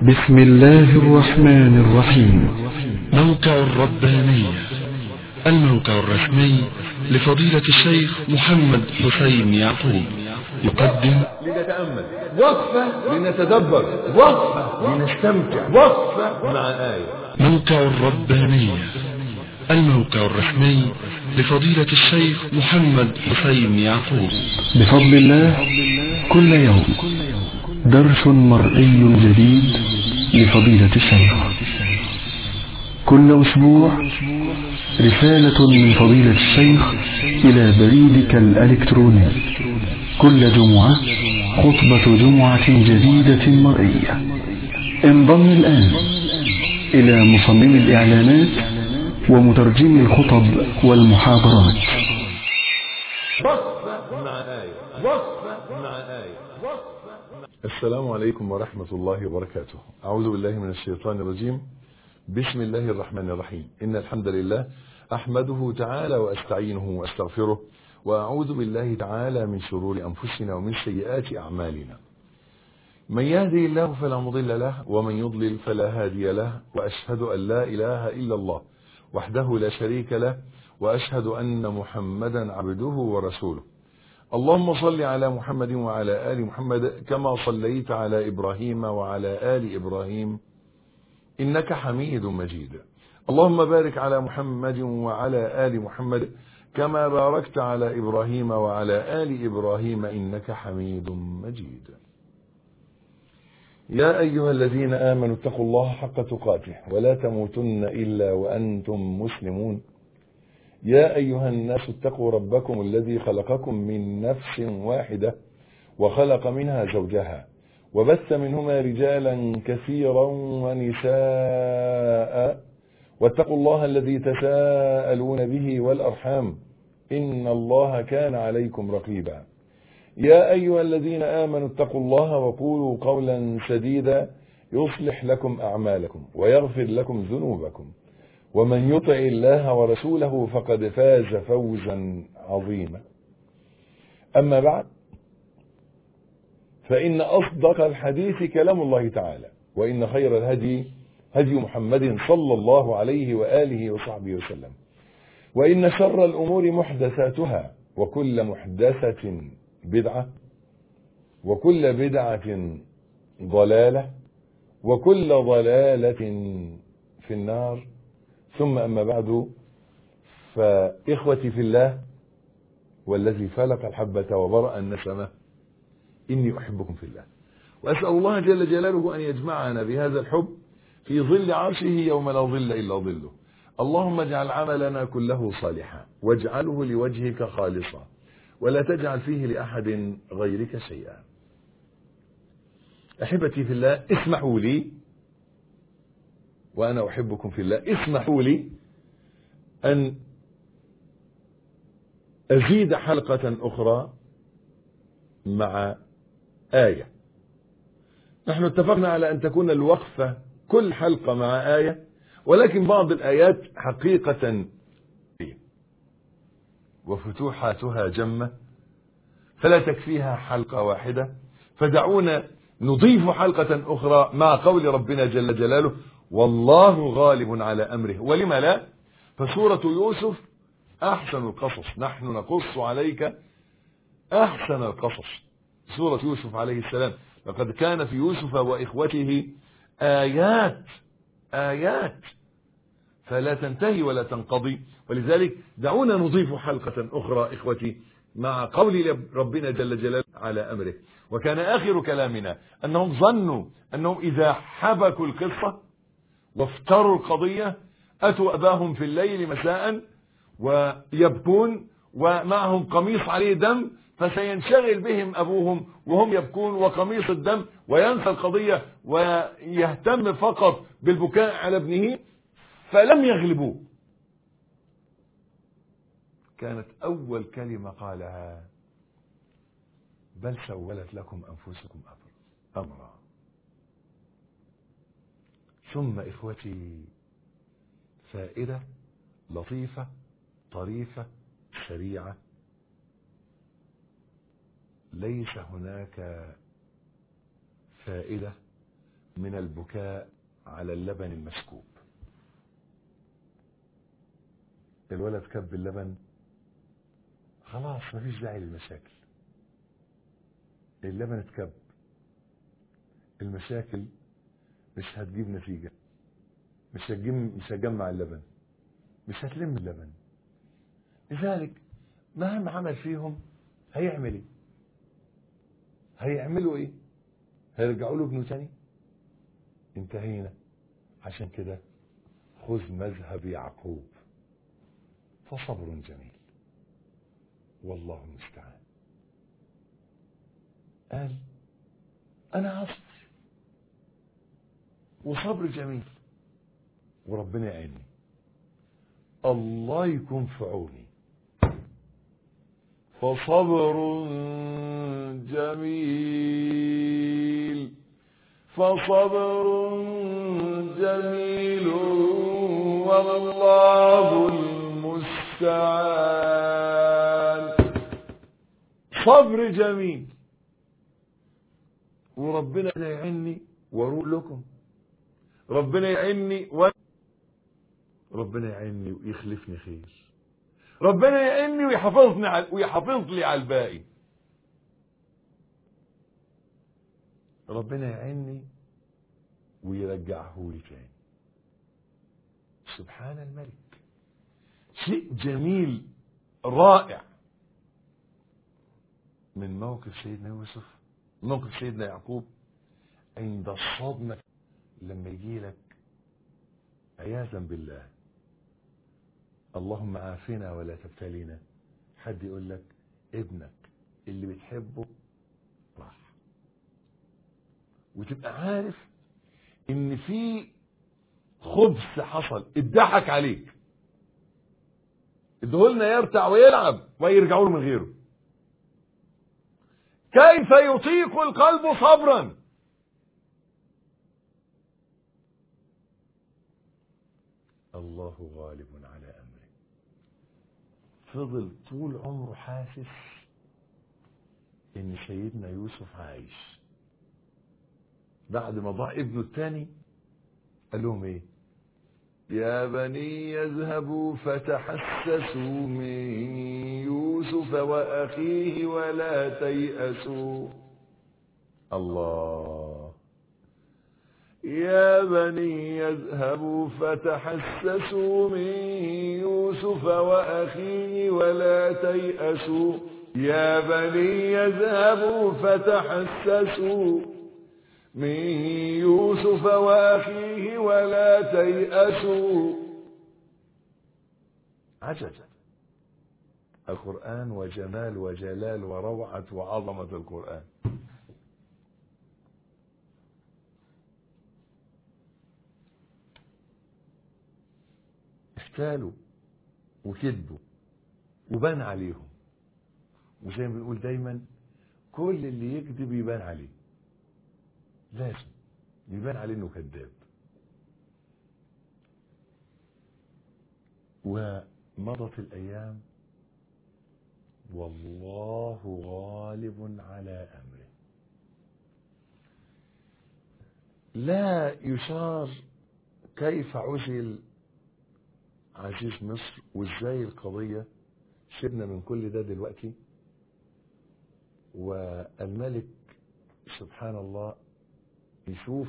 بسم الله الرحمن الرحيم موقع الربانية الموقع الرسمي لفضيلة الشيخ محمد حسين يعقوب يقدم لنتأمل وقفة لنتدبر وقفة لنستمتع وقفة مع آية موقع الربانية الموقع الرسمي لفضيلة الشيخ محمد حسين يعقوب بفضل الله كل يوم درس مرئي جديد لفضيلة الشيخ كل أسبوع رسالة من فضيلة الشيخ إلى بريدك الإلكتروني كل جمعة خطبة جمعة جديدة مرئية انضم الآن إلى مصمم الإعلانات ومترجم الخطب والمحاضرات وقفة مع آية وقفة مع آية السلام عليكم ورحمة الله وبركاته أعوذ بالله من الشيطان الرجيم بسم الله الرحمن الرحيم إن الحمد لله أحمده تعالى وأستعينه وأستغفره وأعوذ بالله تعالى من شرور أنفسنا ومن سيئات أعمالنا من يهدي الله فلا مضل له ومن يضلل فلا هادي له وأشهد أن لا إله إلا الله وحده لا شريك له وأشهد أن محمدا عبده ورسوله اللهم صل على محمد وعلى آل محمد كما صليت على إبراهيم وعلى آل إبراهيم إنك حميد مجيد اللهم بارك على محمد وعلى آل محمد كما باركت على إبراهيم وعلى آل إبراهيم إنك حميد مجيد يا أيها الذين آمنوا اتقوا الله حق تقاته ولا تموتن إلا وأنتم مسلمون يا أيها الناس اتقوا ربكم الذي خلقكم من نفس واحدة وخلق منها زوجها وبث منهما رجالا كثيرا ونساء واتقوا الله الذي تساءلون به والأرحام إن الله كان عليكم رقيبا يا أيها الذين آمنوا اتقوا الله وقولوا قولا سديدا يصلح لكم أعمالكم ويغفر لكم ذنوبكم ومن يطع الله ورسوله فقد فاز فوزا عظيما أما بعد فإن أصدق الحديث كلام الله تعالى وإن خير الهدي هدي محمد صلى الله عليه وآله وصحبه وسلم وإن شر الأمور محدثاتها وكل محدثة بدعة وكل بدعة ضلالة وكل ضلالة في النار ثم أما بعد فإخوتي في الله والذي فلق الحبة وبرأ النسمة إني أحبكم في الله وأسأل الله جل جلاله أن يجمعنا بهذا الحب في ظل عرشه يوم لا ظل إلا ظله اللهم اجعل عملنا كله صالحا واجعله لوجهك خالصا ولا تجعل فيه لأحد غيرك شيئا أحبتي في الله اسمحوا لي وأنا أحبكم في الله اسمحوا لي أن أزيد حلقة أخرى مع آية نحن اتفقنا على أن تكون الوقفة كل حلقة مع آية ولكن بعض الآيات حقيقة وفتوحاتها جمة فلا تكفيها حلقة واحدة فدعونا نضيف حلقة أخرى مع قول ربنا جل جلاله والله غالب على أمره ولما لا فسورة يوسف أحسن القصص نحن نقص عليك أحسن القصص سورة يوسف عليه السلام لقد كان في يوسف وإخوته آيات آيات فلا تنتهي ولا تنقضي ولذلك دعونا نضيف حلقة أخرى إخوتي مع قول ربنا جل جلاله على أمره وكان آخر كلامنا أنهم ظنوا أنهم إذا حبكوا القصة وافتروا القضية أتوا أباهم في الليل مساء ويبكون ومعهم قميص عليه دم فسينشغل بهم أبوهم وهم يبكون وقميص الدم وينسى القضية ويهتم فقط بالبكاء على ابنه فلم يغلبوه كانت أول كلمة قالها بل سولت لكم أنفسكم أمرا ثم إخوتي فائدة لطيفة طريفة سريعة ليس هناك فائدة من البكاء على اللبن المسكوب الولد كب اللبن خلاص مفيش داعي للمشاكل اللبن اتكب المشاكل مش هتجيب نتيجة مش هتجيب مش هتجمع اللبن مش هتلم اللبن لذلك مهما عمل فيهم هيعمل ايه هيعملوا ايه هيرجعوا له ابنه تاني انتهينا عشان كده خذ مذهب يعقوب فصبر جميل والله المستعان قال انا هصبر وصبر جميل وربنا يعيني الله يكون في عوني فصبر جميل فصبر جميل والله المستعان صبر جميل وربنا يعيني واروق لكم ربنا يعيني و... ربنا يعيني ويخلفني خير ربنا يعيني ويحفظني على... ويحافظ لي على الباقي ربنا يعيني ويرجعه لي تاني سبحان الملك شيء جميل رائع من موقف سيدنا يوسف موقف سيدنا يعقوب عند الصدمة لما يجي لك عياذا بالله اللهم عافنا ولا تبتلينا حد يقول لك ابنك اللي بتحبه راح وتبقى عارف ان في خبث حصل اتضحك عليك ادهولنا يرتع ويلعب ويرجعوا له من غيره كيف يطيق القلب صبرا الله غالب على امره فضل طول عمره حاسس ان سيدنا يوسف عايش بعد ما ضاع ابنه الثاني قال لهم ايه يا بني يذهبوا فتحسسوا من يوسف واخيه ولا تيأسوا الله يا بني يذهبوا فتحسسوا من يوسف واخيه ولا تيأسوا يا بني يذهبوا فتحسسوا من يوسف واخيه ولا تيأسوا عجب القرآن وجمال وجلال وروعة وعظمة القرآن احتالوا وكذبوا وبان عليهم وزي ما بنقول دايما كل اللي يكذب يبان عليه لازم يبان عليه انه كذاب ومضت الايام والله غالب على امره لا يشار كيف عزل عزيز مصر وازاي القضية سيبنا من كل ده دلوقتي والملك سبحان الله يشوف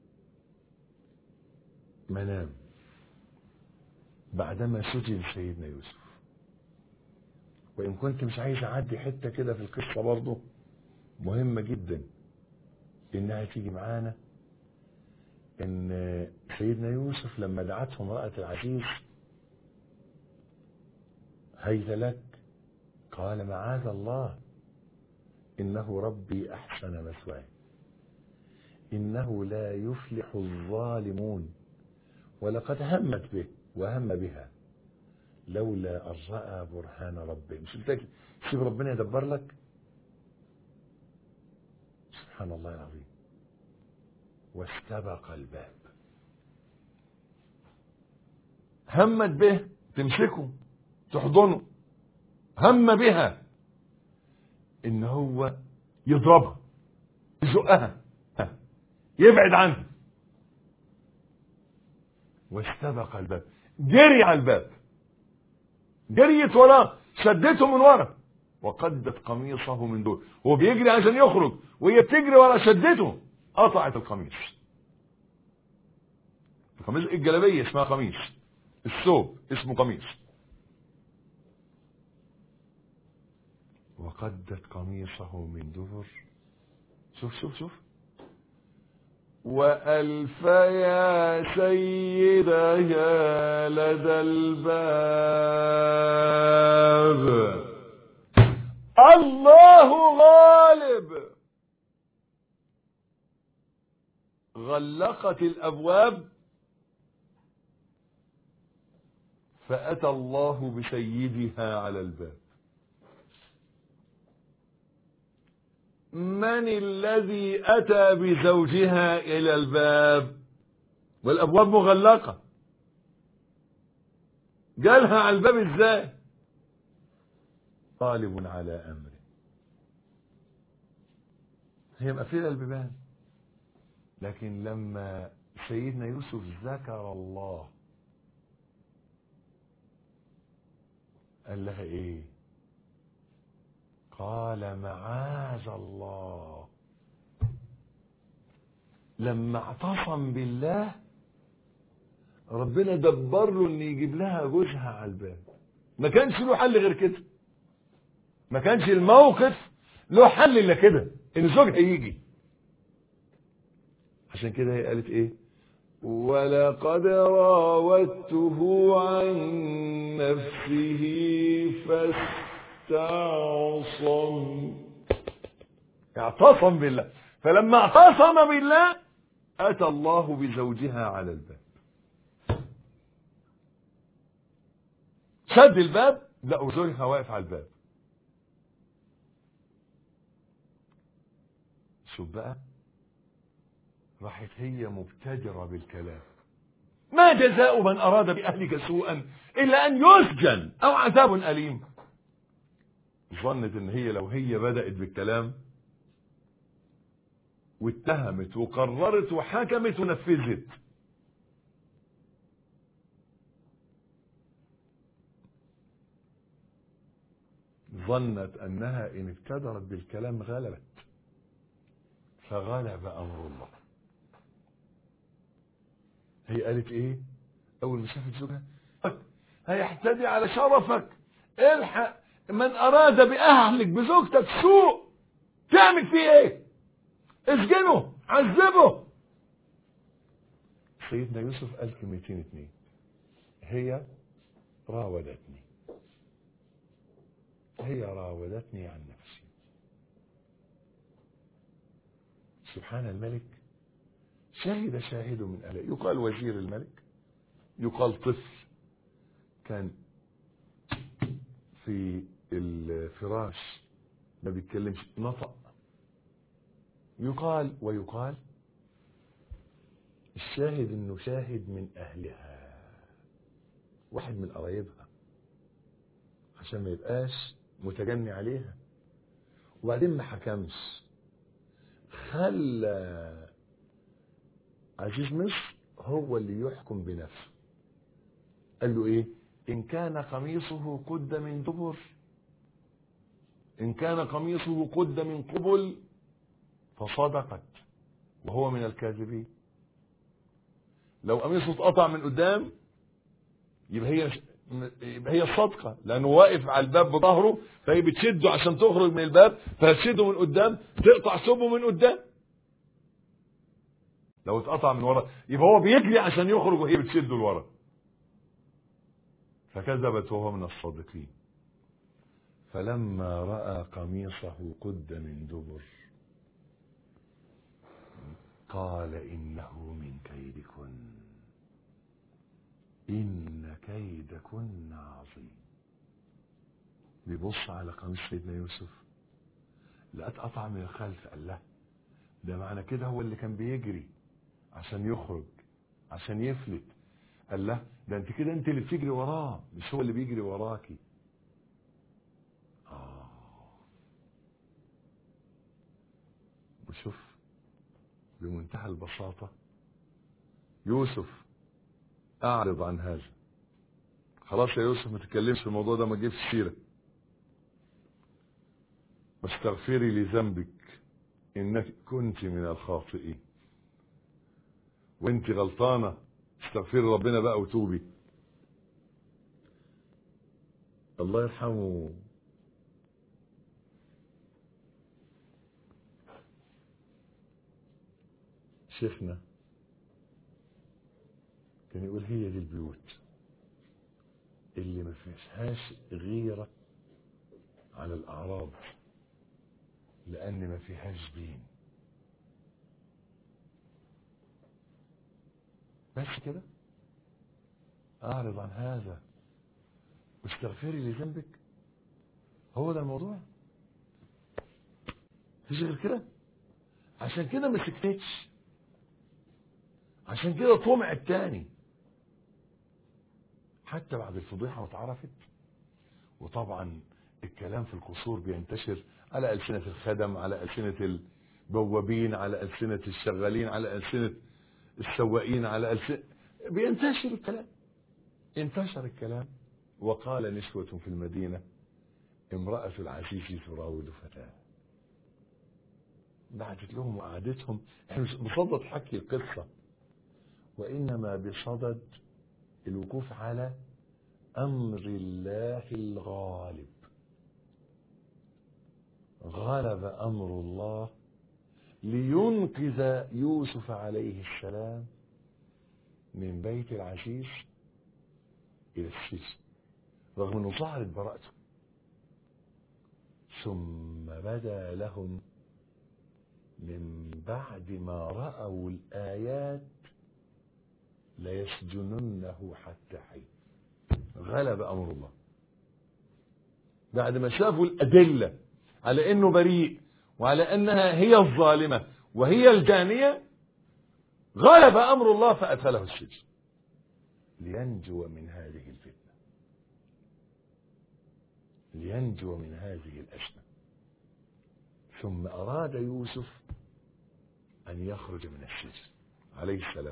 منام بعدما سجن سيدنا يوسف وإن كنت مش عايز أعدي حتة كده في القصة برضه مهمة جدا إنها تيجي معانا إن سيدنا يوسف لما دعته امرأة العزيز هيت لك قال معاذ الله إنه ربي أحسن مثواي إنه لا يفلح الظالمون ولقد همت به وهم بها لولا أن رأى برهان ربه مش قلت لك سيب ربنا يدبر لك سبحان الله العظيم واستبق الباب همت به تمسكه تحضنه هم بها ان هو يضربها يزقها يبعد عنها واستبق الباب جري على الباب جريت وراه شدته من ورا وقدت قميصه من دون هو بيجري عشان يخرج وهي بتجري ورا شدته قطعت القميص القميص الجلابيه اسمها قميص الثوب اسمه قميص وقدت قميصه من دبر شوف شوف شوف وألف يا سيدها لدى الباب الله غالب غلقت الأبواب فأتى الله بسيدها على الباب من الذي أتى بزوجها إلى الباب والأبواب مغلقة جالها على الباب ازاي طالب على أمره هي مقفلة البيبان لكن لما سيدنا يوسف ذكر الله قال لها ايه قال معاذ الله لما اعتصم بالله ربنا دبر له ان يجيب لها جوزها على الباب ما كانش له حل غير كده ما كانش الموقف له حل الا كده ان زوجها يجي عشان كده هي قالت ايه ولقد راودته عن نفسه فاستعصم اعتصم بالله فلما اعتصم بالله اتى الله بزوجها على الباب شد الباب لقوا زوجها واقف على الباب شوف بقى راحت هي مبتدرة بالكلام ما جزاء من أراد بأهلك سوءا إلا أن يسجن أو عذاب أليم ظنت إن هي لو هي بدأت بالكلام واتهمت وقررت وحكمت ونفذت ظنت أنها إن ابتدرت بالكلام غلبت فغلب أمر الله هي قالت ايه اول ما شافت زوجها هيحتدي على شرفك الحق من اراد باهلك بزوجتك سوء تعمل فيه ايه اسجنه عذبه سيدنا يوسف قال كلمتين اتنين هي راودتني هي راودتني عن نفسي سبحان الملك شهد شاهد من أهله يقال وزير الملك يقال طفل كان في الفراش ما بيتكلمش نطق يقال ويقال الشاهد انه شاهد من اهلها واحد من قرايبها عشان ما يبقاش متجني عليها وبعدين ما حكمش خلى عزيز مصر هو اللي يحكم بنفسه قال له ايه ان كان قميصه قد من دبر ان كان قميصه قد من قبل فصدقت وهو من الكاذبين لو قميصه اتقطع من قدام يبقى هي يبقى هي الصدقة لأنه واقف على الباب بظهره فهي بتشده عشان تخرج من الباب فهتشده من قدام تقطع ثوبه من قدام لو اتقطع من ورا يبقى هو بيجري عشان يخرج وهي بتشده لورا فكذبت وهو من الصادقين فلما رأى قميصه قد من دبر قال إنه من كيدكن إن كيدكن عظيم بيبص على قميص سيدنا يوسف لقت قطع من الخلف قال له ده معنى كده هو اللي كان بيجري عشان يخرج عشان يفلت قال له ده انت كده انت اللي بتجري وراه مش هو اللي بيجري وراكي آه. وشوف بمنتهى البساطة يوسف اعرض عن هذا خلاص يا يوسف ما تتكلمش في الموضوع ده ما تجيبش سيره واستغفري لذنبك انك كنت من الخاطئين وانت غلطانه استغفري ربنا بقى وتوبي الله يرحمه شيخنا كان يقول هي دي البيوت اللي ما فيهاش غيرة على الأعراض لأن ما فيهاش دين بس كده أعرض عن هذا واستغفري لذنبك هو ده الموضوع مفيش غير كده عشان كده ما سكتتش عشان كده طمع التاني حتى بعد الفضيحة واتعرفت وطبعا الكلام في القصور بينتشر على ألسنة الخدم على ألسنة البوابين على ألسنة الشغالين على ألسنة السواقين على ألسنة بينتشر الكلام انتشر الكلام وقال نسوة في المدينة امرأة العزيز تراود فتاة بعتت لهم وقعدتهم احنا مش بصدد حكي القصة وإنما بصدد الوقوف على أمر الله الغالب غلب أمر الله لينقذ يوسف عليه السلام من بيت العزيز إلى السجن رغم أنه ظهرت براءته ثم بدا لهم من بعد ما رأوا الآيات ليسجننه حتى حين غلب أمر الله بعد ما شافوا الأدلة على أنه بريء وعلى أنها هي الظالمة وهي الجانية غلب أمر الله فأدخله السجن لينجو من هذه الفتنة لينجو من هذه الأزمة ثم أراد يوسف أن يخرج من السجن عليه السلام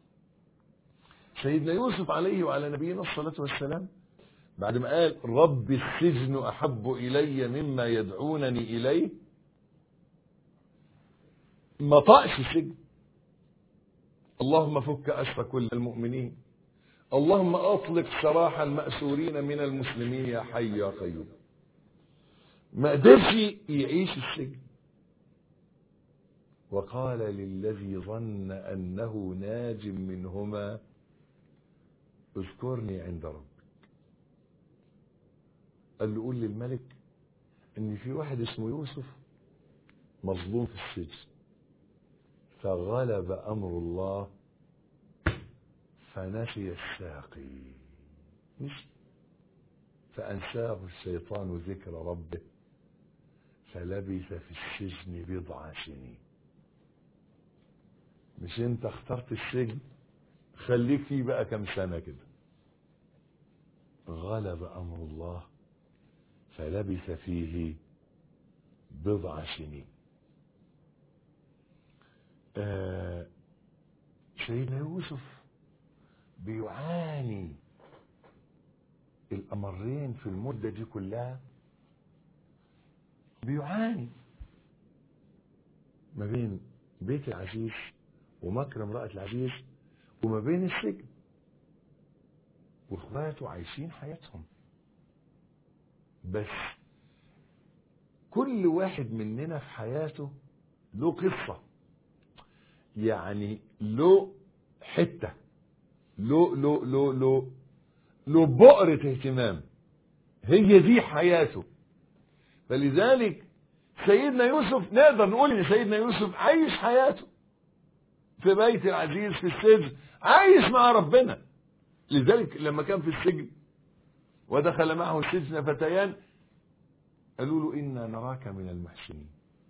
سيدنا يوسف عليه وعلى نبينا الصلاة والسلام بعد ما قال رب السجن أحب إلي مما يدعونني إليه ما طقش السجن اللهم فك أسر كل المؤمنين اللهم أطلق سراح المأسورين من المسلمين يا حي يا قيوم ما قدرش يعيش السجن وقال للذي ظن أنه ناج منهما اذكرني عند ربك قال له قول للملك ان في واحد اسمه يوسف مظلوم في السجن فغلب امر الله فنسي الساقي نسي فانساه الشيطان ذكر ربه فلبث في السجن بضع سنين مش انت اخترت السجن خليك فيه بقى كم سنة كده غلب أمر الله فلبث فيه بضع سنين آه سيدنا يوسف بيعاني الأمرين في المدة دي كلها بيعاني ما بين بيت العزيز ومكر امرأة العزيز وما بين السجن واخواته عايشين حياتهم بس كل واحد مننا في حياته له قصة يعني له حتة له له له له له بؤرة اهتمام هي دي حياته فلذلك سيدنا يوسف نقدر نقول ان سيدنا يوسف عايش حياته في بيت العزيز في السجن عايش مع ربنا لذلك لما كان في السجن ودخل معه السجن فتيان قالوا له إنا نراك من المحسنين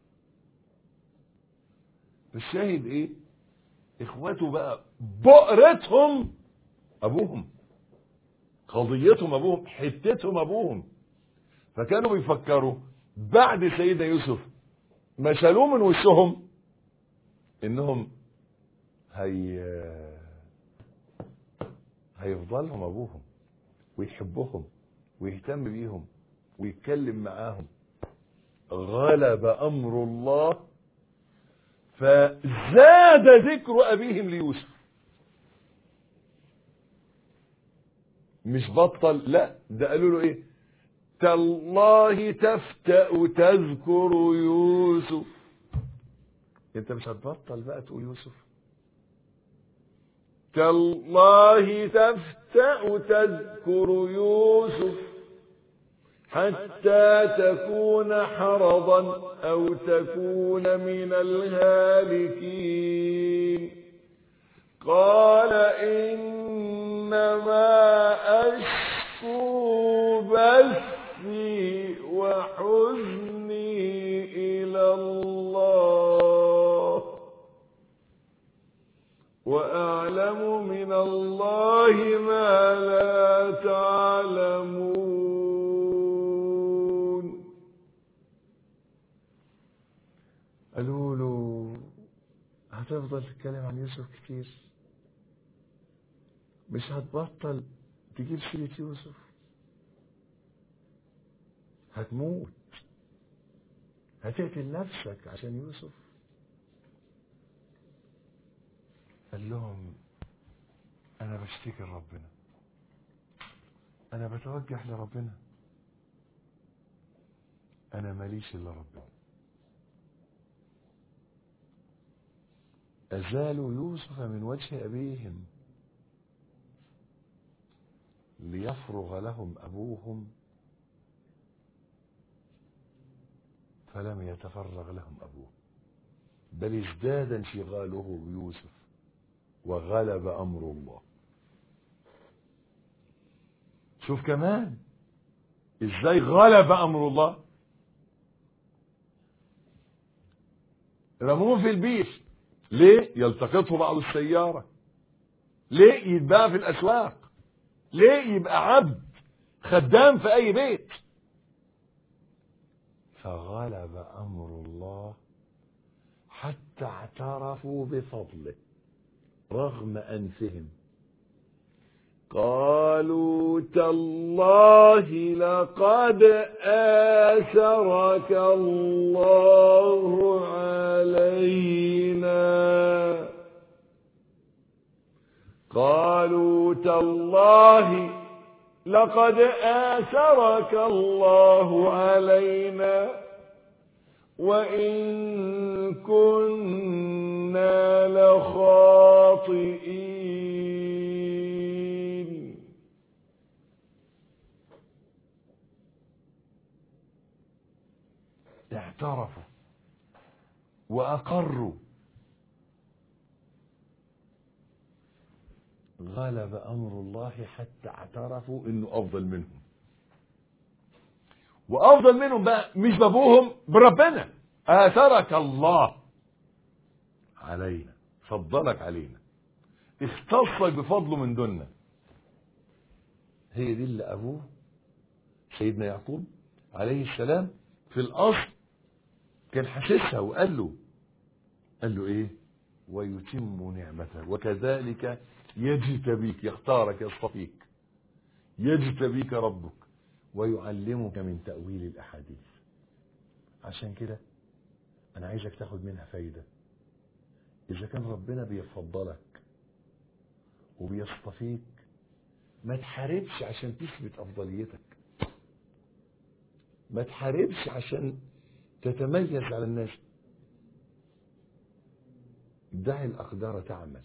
الشاهد ايه اخواته بقى بؤرتهم ابوهم قضيتهم ابوهم حتتهم ابوهم فكانوا بيفكروا بعد سيدنا يوسف ما شالوه من وشهم انهم هي يرضى لهم ابوهم ويحبهم ويهتم بيهم ويتكلم معاهم غلب امر الله فزاد ذكر ابيهم ليوسف مش بطل لا ده قالوا له ايه تالله تفتأ تذكر يوسف انت مش هتبطل بقى تقول يوسف تالله تفتأ تذكر يوسف حتى تكون حرضا او تكون من الهالكين قال انما اشكو بثي وحزني الى الله واعلم من الله ما لا تعلمون قالوا له هتفضل تتكلم عن يوسف كتير مش هتبطل تجيب سيرة يوسف هتموت هتقتل نفسك عشان يوسف قال لهم انا بشتكي لربنا انا بتوجه لربنا انا ماليش الا ربنا ازالوا يوسف من وجه ابيهم ليفرغ لهم ابوهم فلم يتفرغ لهم ابوه بل ازداد انشغاله بيوسف وغلب امر الله شوف كمان ازاي غلب امر الله رموه في البيت ليه يلتقطه بعض السيارة ليه يتباع في الاسواق ليه يبقى عبد خدام في اي بيت فغلب امر الله حتى اعترفوا بفضله رغم انفهم قالوا تالله لقد آثرك الله علينا قالوا تالله لقد آثرك الله علينا وإن كنا لخاطئين اعترفوا وأقروا غلب أمر الله حتى اعترفوا إنه أفضل منهم وأفضل منهم بقى مش بأبوهم بربنا آثرك الله علينا فضلك علينا اختصك بفضله من دوننا هي دي اللي أبوه سيدنا يعقوب عليه السلام في الأصل كان حاسسها وقال له قال له إيه ويتم نعمته وكذلك يجتبيك يختارك يصطفيك يجتبيك ربك ويعلمك من تأويل الأحاديث عشان كده أنا عايزك تاخد منها فايدة إذا كان ربنا بيفضلك وبيصطفيك ما تحاربش عشان تثبت أفضليتك ما تحاربش عشان تتميز على الناس دع الأقدار تعمل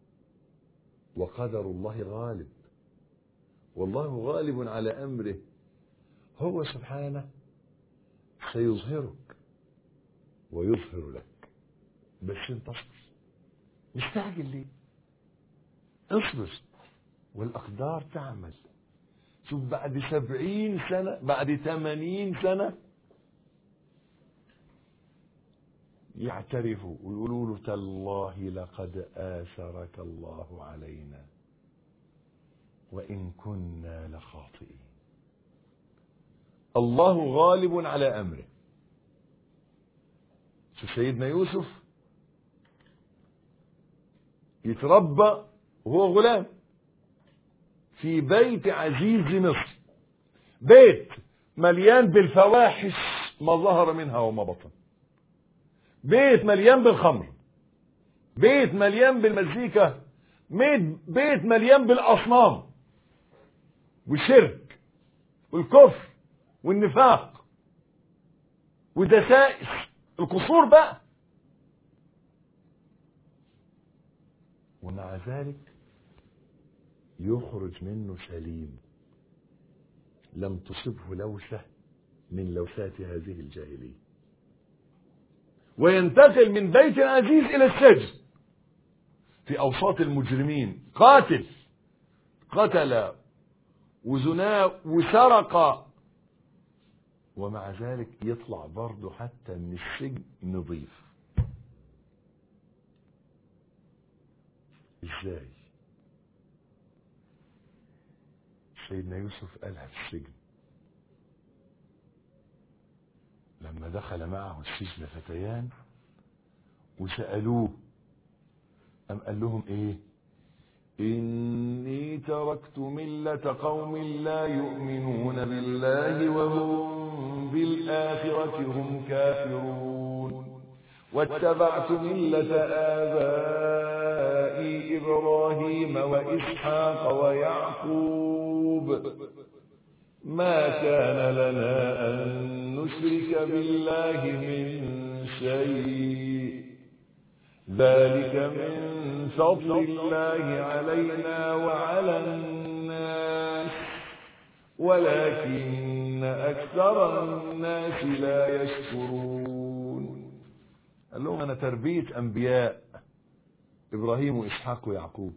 وقدر الله غالب والله غالب على أمره هو سبحانه سيظهرك ويظهر لك بس انت اصبر مستعجل ليه اصبر والأقدار تعمل شوف بعد سبعين سنة بعد ثمانين سنة يعترفوا ويقولوا له تالله لقد آثرك الله علينا وإن كنا لخاطئين الله غالب على أمره شوف سيدنا يوسف يتربى وهو غلام في بيت عزيز مصر بيت مليان بالفواحش ما ظهر منها وما بطن بيت مليان بالخمر بيت مليان بالمزيكا بيت مليان بالاصنام والشرك والكفر والنفاق والدسائس القصور بقى ومع ذلك يخرج منه سليم لم تصبه لوثة من لوثات هذه الجاهلية وينتقل من بيت العزيز إلى السجن في أوساط المجرمين قاتل قتل وزنا وسرق ومع ذلك يطلع برضه حتى من السجن نظيف ازاي سيدنا يوسف قالها في السجن لما دخل معه السجن فتيان وسألوه أم قال لهم ايه إني تركت ملة قوم لا يؤمنون بالله وهم بالآخرة هم كافرون واتبعت ملة آبائي إبراهيم وإسحاق ويعقوب ما كان لنا أن نشرك بالله من شيء ذلك من فضل الله علينا وعلى الناس ولكن أكثر الناس لا يشكرون قال لهم أنا تربية أنبياء إبراهيم وإسحاق ويعقوب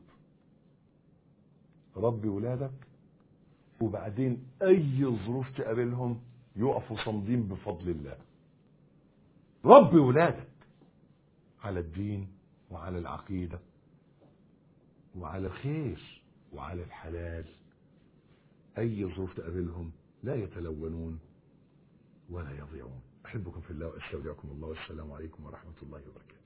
ربي ولادك وبعدين أي ظروف تقابلهم يقفوا صامدين بفضل الله ربي ولادك على الدين وعلى العقيدة وعلى الخير وعلى الحلال أي ظروف تقابلهم لا يتلونون ولا يضيعون أحبكم في الله وأستودعكم الله والسلام عليكم ورحمة الله وبركاته